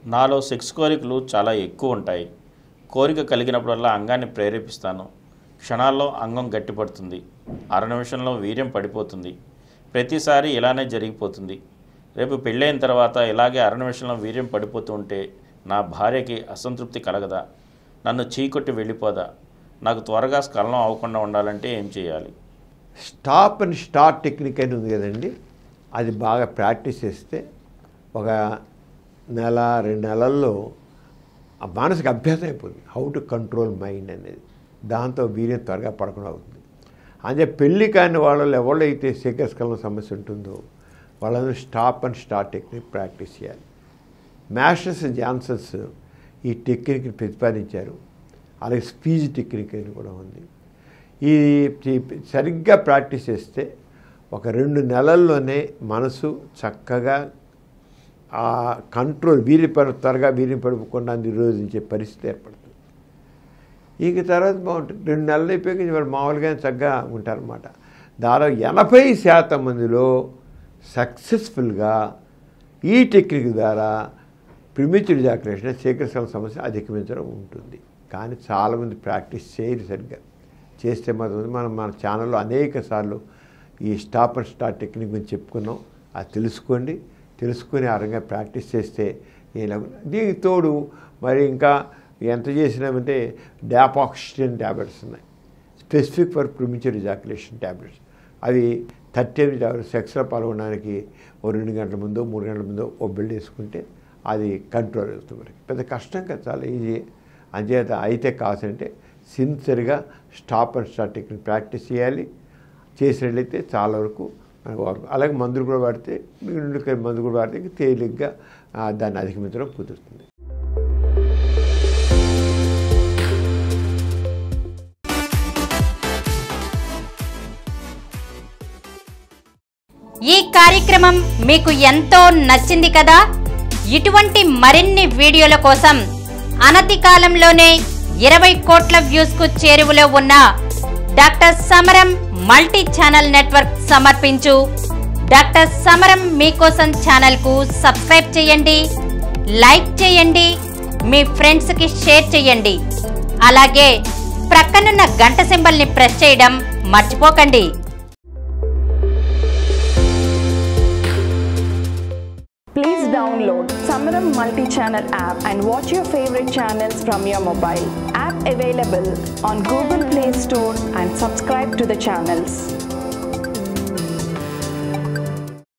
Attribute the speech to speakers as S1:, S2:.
S1: నాలో సెక్స్ కోరికలు చాలా ఎక్కువ ఉంటాయి కోరిక కలిగినప్పుడల్లా అంగాన్ని ప్రేరేపిస్తాను క్షణాల్లో అంగం గట్టిపడుతుంది అర నిమిషంలో వీర్యం పడిపోతుంది ప్రతిసారి ఇలానే జరిగిపోతుంది రేపు పెళ్ళైన తర్వాత ఇలాగే అర నిమిషంలో వీర్యం పడిపోతూ ఉంటే నా భార్యకి అసంతృప్తి కలగదా నన్ను చీకొట్టి వెళ్ళిపోదా నాకు త్వరగా స్ఖలనం అవ్వకుండా ఉండాలంటే ఏం చేయాలి
S2: స్టాప్ అండ్ స్టార్ట్ టెక్నిక్ అని ఉంది కదండి అది బాగా ప్రాక్టీస్ చేస్తే ఒక నెల రెండు నెలల్లో ఆ మానసిక అభ్యాసం అయిపోతుంది హౌ టు కంట్రోల్ మైండ్ అనేది దాంతో వీర్యం త్వరగా పడకుండా అవుతుంది అంటే పెళ్ళి కాని వాళ్ళలో ఎవరైతే శీఘ్రస్కలన సమస్య ఉంటుందో వాళ్ళందరూ stop and start technique practice చేయాలి మాస్టర్స్ జాన్సన్స్ ఈ టెక్నిక్ని ప్రతిపాదించారు అలాగే స్పీచ్ టెక్నిక్ అని కూడా ఉంది ఈ ఈ సరిగ్గా ప్రాక్టీస్ చేస్తే ఒక రెండు నెలల్లోనే మనసు చక్కగా ఆ కంట్రోల్ వీరి పడి త్వరగా వీరి పడుకోకుండా నిరోధించే పరిస్థితి ఏర్పడుతుంది ఇంక తర్వాత బాగుంటుంది రెండు నెలలు అయిపోయాక వాళ్ళు మామూలుగా చక్కగా ఉంటారన్నమాట దాదాపు ఎనభై శాతం మందిలో సక్సెస్ఫుల్గా ఈ టెక్నిక్ ద్వారా ప్రిమిటివ్ జాక్యులేషన్ శీఘ్రస్కలన సమస్య అధిగమించడం ఉంటుంది కానీ చాలామంది ప్రాక్టీస్ చేయరు సరిగ్గా చేస్తే మాత్రం మనం మన ఛానల్లో అనేక సార్లు ఈ స్టాప్ అండ్ స్టార్ట్ టెక్నిక్ గురించి చెప్పుకున్నాం అది తెలుసుకోండి తెలుసుకుని ఆ రకంగా ప్రాక్టీస్ చేస్తే ఇలా దీనికి తోడు మరి ఇంకా ఎంత చేసినామంటే డాపాక్సిజన్ ట్యాబ్లెట్స్ ఉన్నాయి specific for premature ejaculation tablets అవి థర్టీ ఎనిమిది అవర్స్ సెక్స్లో పాల్గొనడానికి ఓ రెండు గంటల ముందు మూడు గంటల ముందు ఓ బిల్డ్ వేసుకుంటే అది కంట్రోల్ అవుతుంది మనకి పెద్ద కష్టం కదా చాలా ఈజీ అంచేత అయితే కావాల్సింటే సిన్సియర్గా stop and start technique practice చేయాలి చేసినట్లయితే చాలా వరకు మనకు వరకు అలాగే మందులు కూడా వాడితే మిగిలిన మందు కూడా వాడితే ఇంకా తేలిగ్గా ఆ, దాన్ని అధిగమించడం కుదురుతుంది
S3: ఈ కార్యక్రమం మీకు ఎంతో నచ్చింది కదా ఇటువంటి మరిన్ని వీడియోల కోసం అనతి కాలంలోనే ఇరవై కోట్ల వ్యూస్ కు చేరువలో ఉన్న doctor Samaram multi channel network సమర్పించు డాక్టర్ సమరం మీకోసం ఛానల్ కు సబ్స్క్రైబ్ చేయండి లైక్ చేయండి మీ ఫ్రెండ్స్ కి షేర్ చేయండి అలాగే ప్రక్కనున్న గంట సింబల్ ని ప్రెస్ చేయడం మర్చిపోకండి
S4: Please download Samaram multi-channel app and watch your favorite channels from your mobile. App available on Google Play Store and subscribe to the channels.